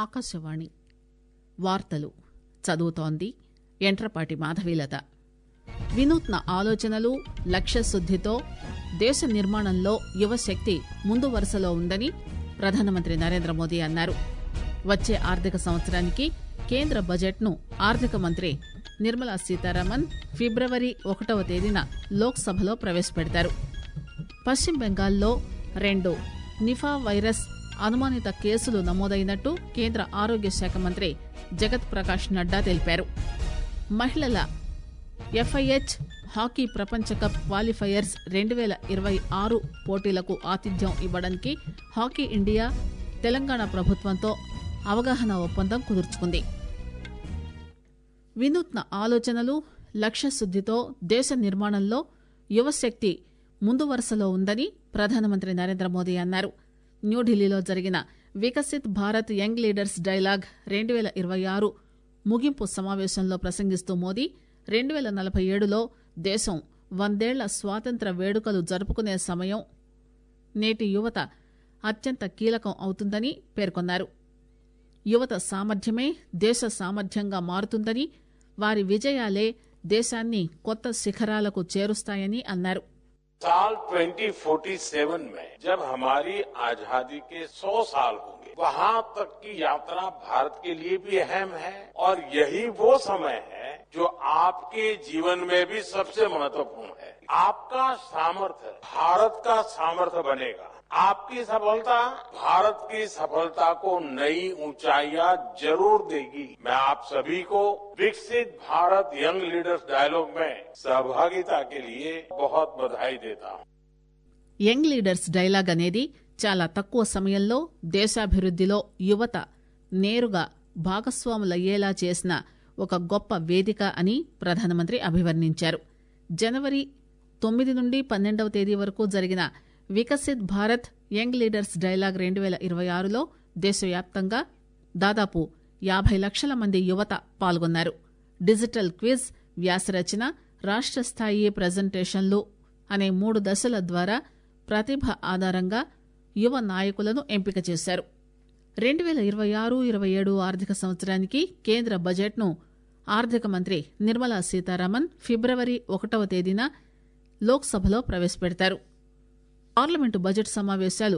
ఆకాశవాణి వార్తలు చదువుతోంది ఎంట్రపాటి మాధవీలత వినూత్న ఆలోచనలు లక్ష్యశుద్దితో దేశ నిర్మాణంలో యువశక్తి ముందు వరుసలో ఉందని ప్రధానమంత్రి నరేంద్ర మోదీ అన్నారు వచ్చే ఆర్థిక సంవత్సరానికి కేంద్ర బడ్జెట్ను ఆర్థిక మంత్రి నిర్మలా సీతారామన్ ఫిబ్రవరి ఒకటవ తేదీన లోక్సభలో ప్రవేశపెడతారు పశ్చిమ బెంగాల్లో రెండు నిఫా వైరస్ అనుమానిత కేసులు నమోదైనట్టు కేంద్ర ఆరోగ్య శాఖ మంత్రి జగత్ ప్రకాష్ నడ్డా తెలిపారు మహిళల ఎఫ్ఐహెచ్ హాకీ ప్రపంచ కప్ క్వాలిఫైయర్స్ రెండు వేల ఇరవై ఆరు పోటీలకు ఆతిథ్యం ఇవ్వడానికి హాకీ ఇండియా తెలంగాణ ప్రభుత్వంతో అవగాహన ఒప్పందం కుదుర్చుకుంది వినూత్న ఆలోచనలు లక్ష్యశుద్దితో దేశ నిర్మాణంలో యువశక్తి ముందు వరుసలో ఉందని ప్రధానమంత్రి నరేంద్ర మోదీ అన్నారు న్యూఢిల్లీలో జరిగిన Viksit Bharat young leaders dialogue రెండు వేల ఇరవై ఆరు ముగింపు సమావేశంలో ప్రసంగిస్తూ మోదీ రెండు వేల నలభై ఏడులో దేశం వందేళ్ల స్వాతంత్ర వేడుకలు జరుపుకునే సమయం నేటి యువత అత్యంత కీలకం అవుతుందని పేర్కొన్నారు యువత సామర్థ్యమే దేశ సామర్థ్యంగా మారుతుందని వారి విజయాలే దేశాన్ని కొత్త శిఖరాలకు చేరుస్తాయని అన్నారు साल 2047 में जब हमारी आजादी के 100 साल होंगे वहां तक की यात्रा भारत के लिए भी अहम है और यही वो समय है जो आपके जीवन में भी सबसे महत्वपूर्ण है आपका सामर्थ्य भारत का सामर्थ्य बनेगा आपकी सफलता भारत की सफलता को नई ऊंचाइयां जरूर देगी मैं आप सभी को विकसित भारत यंग लीडर्स डायलॉग में सहभागिता के लिए बहुत बधाई देता हूं యంగ్ లీడర్స్ డైలాగ్ అనేది చాలా తక్కువ సమయంలో దేశాభివృద్దిలో యువత నేరుగా భాగస్వాములయ్యేలా చేసిన ఒక గొప్ప వేదిక అని ప్రధానమంత్రి అభివర్ణించారు జనవరి తొమ్మిది నుండి పన్నెండవ తేదీ వరకు జరిగిన Viksit Bharat young leaders dialogue రెండు వేల ఇరవై ఆరులో దేశవ్యాప్తంగా దాదాపు యాభై లక్షల మంది యువత పాల్గొన్నారు డిజిటల్ క్విజ్ వ్యాసరచన రాష్ట స్థాయి ప్రజెంటేషన్లు అనే మూడు దశల ద్వారా ప్రతిభ ఆధారంగా యువ నాయకులను ఎంపిక చేశారు రెండు వేల ఇరవై ఆరు ఇరవై ఏడు ఆర్థిక సంవత్సరానికి కేంద్ర బడ్జెట్ను ఆర్థిక మంత్రి నిర్మలా సీతారామన్ ఫిబ్రవరి ఒకటవ తేదీన లోక్సభలో ప్రవేశపెడతారు పార్లమెంటు బడ్జెట్ సమావేశాలు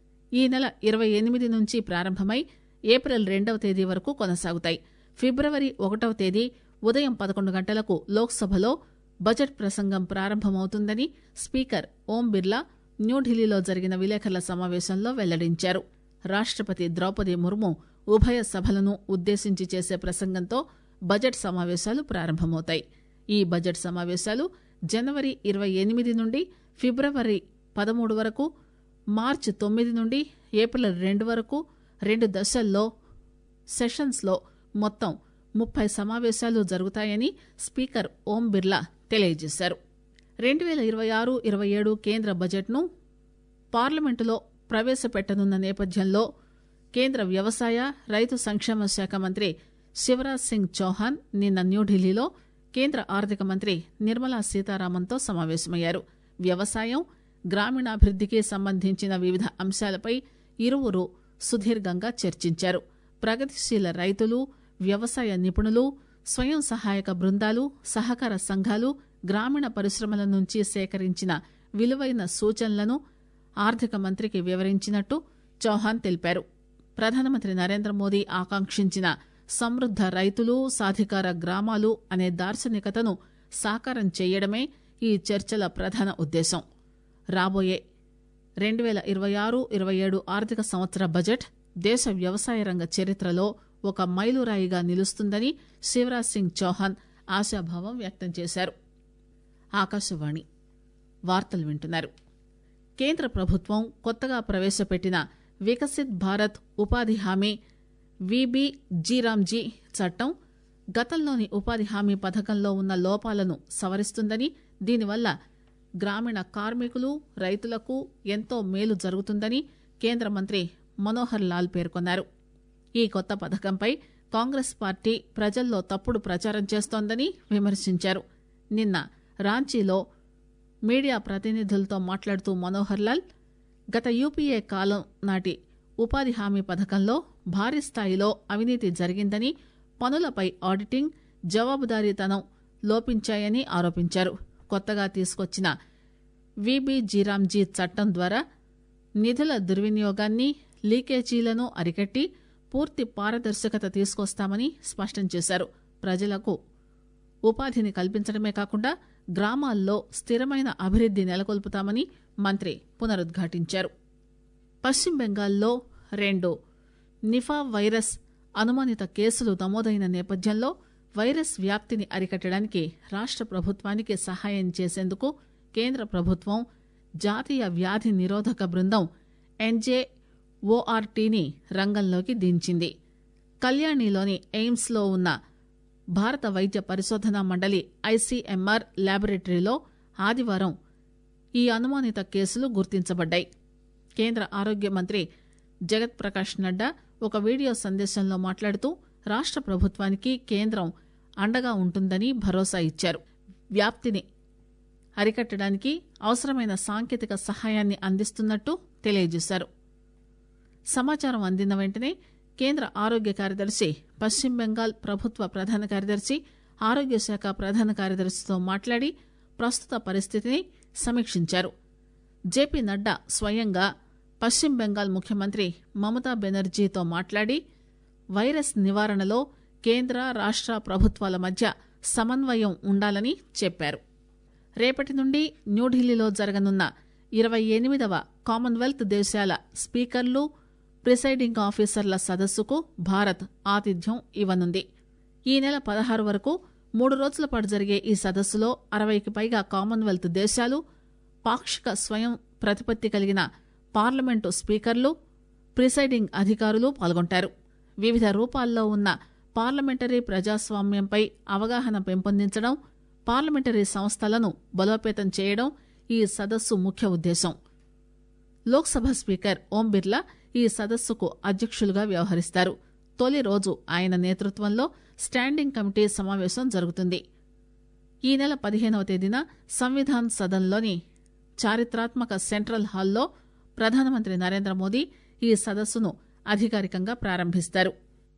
ఈ నెల ఇరవై ఎనిమిది నుంచి ప్రారంభమై ఏప్రిల్ రెండవ తేదీ వరకు కొనసాగుతాయి ఫిబ్రవరి ఒకటవ తేదీ ఉదయం పదకొండు గంటలకు లోక్సభలో బడ్జెట్ ప్రసంగం ప్రారంభమవుతుందని స్పీకర్ ఓం బిర్లా న్యూఢిల్లీలో జరిగిన విలేకరుల సమావేశంలో వెల్లడించారు రాష్టపతి ద్రౌపది ముర్ము ఉభయ సభలను ఉద్దేశించి చేసే ప్రసంగంతో బడ్జెట్ సమావేశాలు ప్రారంభమవుతాయి ఈ బడ్జెట్ సమావేశాలు జనవరి ఇరవై ఎనిమిది నుండి ఫిబ్రవరి పదమూడు వరకు మార్చి తొమ్మిది నుండి ఏప్రిల్ రెండు వరకు రెండు దశల్లో సెషన్స్లో మొత్తం ముప్పై సమావేశాలు జరుగుతాయని స్పీకర్ ఓం బిర్లా తెలియజేశారు రెండు వేల ఇరవై ఆరు ఇరవై ఏడు కేంద్ర బడ్జెట్ను పార్లమెంటులో ప్రవేశపెట్టనున్న నేపథ్యంలో కేంద్ర వ్యవసాయ రైతు సంక్షేమ శాఖ మంత్రి శివరాజ్ సింగ్ చౌహాన్ నిన్న న్యూఢిల్లీలో కేంద్ర ఆర్థిక మంత్రి నిర్మలా సీతారామన్తో సమావేశమయ్యారు వ్యవసాయం గ్రామీణాభివృద్దికి సంబంధించిన వివిధ అంశాలపై ఇరువురు సుదీర్ఘంగా చర్చించారు ప్రగతిశీల రైతులు వ్యవసాయ నిపుణులు స్వయం సహాయక బృందాలు సహకార సంఘాలు గ్రామీణ పరిశ్రమల నుంచి సేకరించిన విలువైన సూచనలను ఆర్థిక మంత్రికి వివరించినట్టు చౌహాన్ తెలిపారు ప్రధానమంత్రి నరేంద్ర మోదీ ఆకాంక్షించిన సమృద్ద రైతులు సాధికార గ్రామాలు అనే దార్శనికతను సాకారం చేయడమే ఈ చర్చల ప్రధాన ఉద్దేశం రాబోయే రెండు వేల ఇరవై ఆరు ఇరవై ఏడు ఆర్థిక సంవత్సర బడ్జెట్ దేశ వ్యవసాయ రంగ చరిత్రలో ఒక మైలురాయిగా నిలుస్తుందని శివరాజ్ సింగ్ చౌహాన్ ఆశాభావం వ్యక్తం చేశారు ఆకాశవాణి వార్తలు వింటున్నారు కేంద్ర ప్రభుత్వం కొత్తగా ప్రవేశపెట్టిన వికసిత్ భారత్ ఉపాధి హామీ విబిజీరామ్జీ చట్టం గతంలోని ఉపాధి హామీ పథకంలో ఉన్న లోపాలను సవరిస్తుందని దీనివల్ల గ్రామీణ కార్మికులు రైతులకు ఎంతో మేలు జరుగుతుందని కేంద్ర మంత్రి మనోహర్ లాల్ పేర్కొన్నారు ఈ కొత్త పథకంపై కాంగ్రెస్ పార్టీ ప్రజల్లో తప్పుడు ప్రచారం చేస్తోందని విమర్శించారు నిన్న రాంచీలో మీడియా ప్రతినిధులతో మాట్లాడుతూ మనోహర్ లాల్ గత యూపీఏ కాలం నాటి ఉపాధి హామీ పథకంలో భారీ స్థాయిలో అవినీతి జరిగిందని పనులపై ఆడిటింగ్ జవాబుదారీతనం లోపించాయని ఆరోపించారు కొత్తగా తీసుకొచ్చిన విబిజీరామ్జీ చట్టం ద్వారా నిధుల దుర్వినియోగాన్ని లీకేజీలను అరికట్టి పూర్తి పారదర్శకత తీసుకొస్తామని స్పష్టం చేశారు ప్రజలకు ఉపాధిని కల్పించడమే కాకుండా గ్రామాల్లో స్థిరమైన అభివృద్ది నెలకొల్పుతామని మంత్రి పునరుద్ఘాటించారు పశ్చిమ బెంగాల్లో రెండు నిఫా వైరస్ అనుమానిత కేసులు నమోదైన నేపథ్యంలో వైరస్ వ్యాప్తిని అరికట్టడానికి రాష్ట ప్రభుత్వానికి సహాయం చేసేందుకు కేంద్ర ప్రభుత్వం జాతీయ వ్యాధి నిరోధక బృందం ఎన్జే ఓఆర్టీని రంగంలోకి దించింది కళ్యాణిలోని ఎయిమ్స్ లో ఉన్న భారత వైద్య పరిశోధనా మండలి ఐసీఎంఆర్ ల్యాబొరేటరీలో ఆదివారం ఈ అనుమానిత కేసులు గుర్తించబడ్డాయి కేంద్ర ఆరోగ్య మంత్రి జగత్ ప్రకాష్ నడ్డా ఒక వీడియో సందేశంలో మాట్లాడుతూ రాష్ట ప్రభుత్వానికి కేంద్రం అండగా ఉంటుందని భరోసా ఇచ్చారు వ్యాప్తిని అరికట్టడానికి అవసరమైన సాంకేతిక సహాయాన్ని అందిస్తున్నట్టు తెలియజేశారు సమాచారం అందిన వెంటనే కేంద్ర ఆరోగ్య కార్యదర్శి పశ్చిమ బెంగాల్ ప్రభుత్వ ప్రధాన కార్యదర్శి ఆరోగ్య శాఖ ప్రధాన కార్యదర్శితో మాట్లాడి ప్రస్తుత పరిస్థితిని సమీక్షించారు జేపీ నడ్డా స్వయంగా పశ్చిమ బెంగాల్ ముఖ్యమంత్రి మమతా బెనర్జీతో మాట్లాడి వైరస్ నివారణలో కేంద్ర రాష్ట ప్రభుత్వాల మధ్య సమన్వయం ఉండాలని చెప్పారు రేపటి నుండి న్యూఢిల్లీలో జరగనున్న ఇరవై ఎనిమిదవ కామన్వెల్త్ దేశాల స్పీకర్లు ప్రిసైడింగ్ ఆఫీసర్ల సదస్సుకు భారత్ ఆతిథ్యం ఇవ్వనుంది ఈ నెల పదహారు వరకు మూడు రోజుల పాటు జరిగే ఈ సదస్సులో అరవైకి పైగా కామన్వెల్త్ దేశాలు పాక్షిక స్వయం ప్రతిపత్తి కలిగిన పార్లమెంటు స్పీకర్లు ప్రిసైడింగ్ అధికారులు పాల్గొంటారు వివిధ రూపాల్లో ఉన్న పార్లమెంటరీ ప్రజాస్వామ్యంపై అవగాహన పెంపొందించడం పార్లమెంటరీ సంస్థలను బలోపేతం చేయడం ఈ సదస్సు ముఖ్య ఉద్దేశం లోక్సభ స్పీకర్ ఓం బిర్లా ఈ సదస్సుకు అధ్యక్షులుగా వ్యవహరిస్తారు తొలి రోజు ఆయన నేతృత్వంలో స్టాండింగ్ కమిటీ సమావేశం జరుగుతుంది ఈ నెల పదిహేనవ తేదీన సంవిధాన్ సదన్లోని చారిత్రాత్మక సెంట్రల్ హాల్లో ప్రధానమంత్రి నరేంద్ర మోదీ ఈ సదస్సును అధికారికంగా ప్రారంభిస్తారు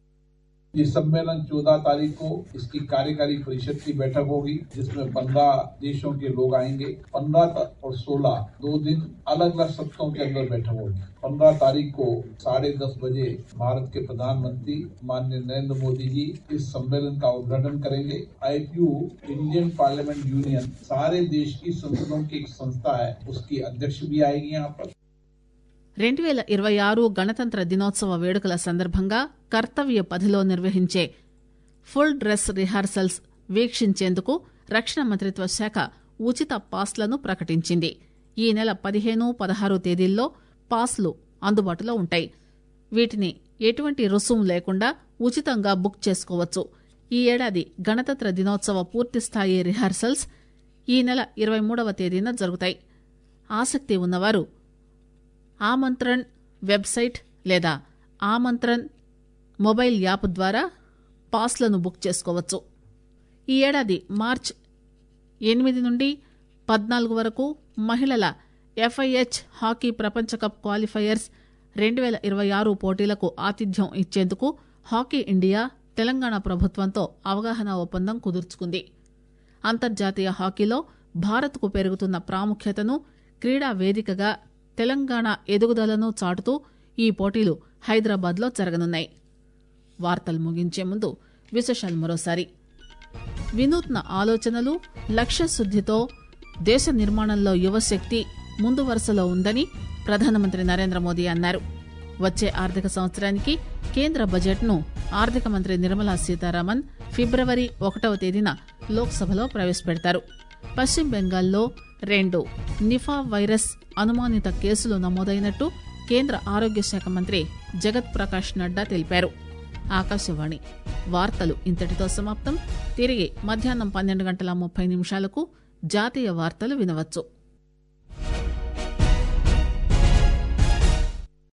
ये सम्मेलन 14 तारीख को इसकी कार्यकारी परिषद की बैठक होगी जिसमें 15 देशों के लोग आएंगे 15 और 16 दो दिन अलग अलग सत्रों के अंदर बैठक होगी 15 तारीख को साढ़े दस बजे भारत के प्रधानमंत्री माननीय नरेंद्र मोदी जी इस सम्मेलन का उद्घाटन करेंगे आईपीयू इंडियन पार्लियामेंट यूनियन सारे देश की संसदों की एक संस्था है उसकी अध्यक्ष भी आएगी यहाँ पर రెండు వేల ఇరవై ఆరు గణతంత్ర దినోత్సవ వేడుకల సందర్భంగా కర్తవ్య పథిలో నిర్వహించే ఫుల్ డ్రెస్ రిహార్సల్స్ వీక్షించేందుకు రక్షణ మంత్రిత్వ శాఖ ఉచిత పాస్లను ప్రకటించింది ఈ నెల పదిహేను పదహారు తేదీల్లో పాస్లు అందుబాటులో ఉంటాయి వీటిని ఎటువంటి రుసుము లేకుండా ఉచితంగా బుక్ చేసుకోవచ్చు ఈ ఏడాది గణతంత్ర దినోత్సవ పూర్తిస్థాయి రిహార్సల్స్ ఈ నెల ఇరవై మూడవ తేదీన జరుగుతాయి ఆసక్తి ఉన్నవారు ఆమంత్రణ్ వెబ్సైట్ లేదా ఆమంత్రణ్ మొబైల్ యాప్ ద్వారా పాస్లను బుక్ చేసుకోవచ్చు ఈ ఏడాది మార్చ్ ఎనిమిది నుండి పద్నాలుగు వరకు మహిళల ఎఫ్ఐహెచ్ హాకీ ప్రపంచ కప్ క్వాలిఫైయర్స్ రెండు వేల ఇరవై ఆరు పోటీలకు ఆతిథ్యం ఇచ్చేందుకు హాకీ ఇండియా తెలంగాణ ప్రభుత్వంతో అవగాహన ఒప్పందం కుదుర్చుకుంది అంతర్జాతీయ హాకీలో భారత్కు పెరుగుతున్న ప్రాముఖ్యతను క్రీడా వేదికగా తెలంగాణ ఎదుగుదలను చాటుతూ ఈ పోటీలు హైదరాబాద్లో జరగనున్నాయి వార్తలు ముగించే ముందు విశేషాలు మరోసారి వినూత్న ఆలోచనలు లక్ష్యశుద్దితో దేశ నిర్మాణంలో యువశక్తి ముందు వరుసలో ఉందని ప్రధానమంత్రి నరేంద్ర మోదీ అన్నారు వచ్చే ఆర్థిక సంవత్సరానికి కేంద్ర బడ్జెట్ను ఆర్థిక మంత్రి నిర్మలా సీతారామన్ ఫిబ్రవరి ఒకటవ తేదీన లోక్సభలో ప్రవేశపెడతారు పశ్చిమ బెంగాల్లో రెండు నిఫా వైరస్ అనుమానిత కేసులు నమోదైనట్టు కేంద్ర ఆరోగ్య శాఖ మంత్రి జగత్ ప్రకాష్ నడ్డా తెలిపారు ఆకాశవాణి వార్తలు ఇంతటితో సమాప్తం తిరిగి మధ్యాహ్నం పన్నెండు గంటల ముప్పై నిమిషాలకు జాతీయ వార్తలు వినవచ్చు